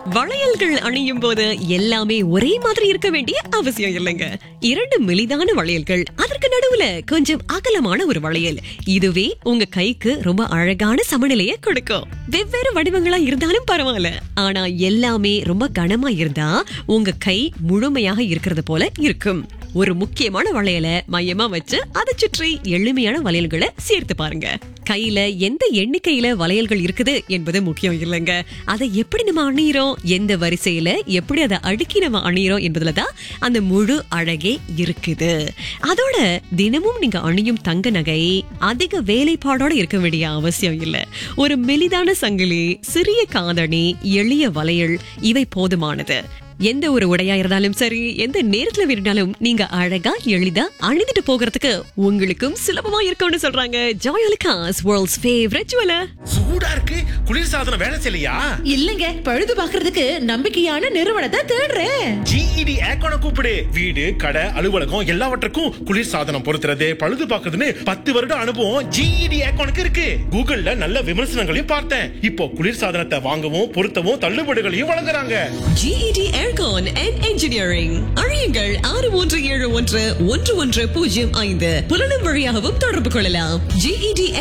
வளையல்கள் அணியும் போது எல்லாமே ஒரே மாதிரி இருக்க வேண்டிய அவசியம் இல்லைங்க இரண்டு மெலிதான வளையல்கள் அதற்கு நடுவுல கொஞ்சம் அகலமான ஒரு வளையல் இதுவே உங்க கைக்கு ரொம்ப அழகான சமநிலையை கொடுக்கும் வெவ்வேறு வடிவங்களா இருந்தாலும் பரவாயில்ல ஆனா எல்லாமே ரொம்ப கனமா இருந்தா உங்க கை முழுமையாக இருக்கிறது போல இருக்கும் ஒரு முக்கியமான வளையலை மையமா வச்சு அதை சுற்றி எளிமையான வளையல்களை சேர்த்து பாருங்க கையில எந்த எண்ணிக்கையில வளையல்கள் இருக்குது என்பது முக்கியம் இல்லைங்க அதை எப்படி நம்ம அணியிறோம் எந்த வரிசையில எப்படி அதை அடுக்கி நம்ம அணியிறோம் என்பதுல தான் அந்த முழு அழகே இருக்குது அதோட தினமும் நீங்க அணியும் தங்க நகை அதிக வேலைப்பாடோட இருக்க வேண்டிய அவசியம் இல்ல ஒரு மெலிதான சங்கிலி சிறிய காதணி எளிய வளையல் இவை போதுமானது எந்த ஒரு உடையா இருந்தாலும் சரி எந்த நேரத்துல வேணும்னாலும் நீங்க அழகா எளிதா அணிந்துட்டு போகிறதுக்கு உங்களுக்கும் சுலபமா இருக்கும்னு சொல்றாங்க ஜாயலுகாஸ் வேர்ல்ட்ஸ் ஃபேவரட் ஜுவலர் சூடா இருக்கு குளிர் சாதனம் வேலை செய்யலையா இல்லங்க பழுது பாக்குறதுக்கு நம்பிக்கையான நிறுவனத்தை தேடுறேன் ஜிஇடி ஏக்கோன கூப்பிடு வீடு கடை அலுவலகம் எல்லாவற்றுக்கும் குளிர் சாதனம் பொருத்துறது பழுது பார்க்கறதுன்னு பத்து வருட அனுபவம் ஜிஇடி ஏக்கோனுக்கு இருக்கு கூகுள்ல நல்ல விமர்சனங்களையும் பார்த்தேன் இப்போ குளிர் சாதனத்தை வாங்கவும் பொருத்தவும் தள்ளுபடிகளையும் வழங்குறாங்க GED Aircon and Engineering அழியுங்கள் ஆறு மூன்று ஏழு ஒன்று ஒன்று ஒன்று பூஜ்ஜியம் ஐந்து புலனும் வழியாகவும் தொடர்பு கொள்ளலாம் GED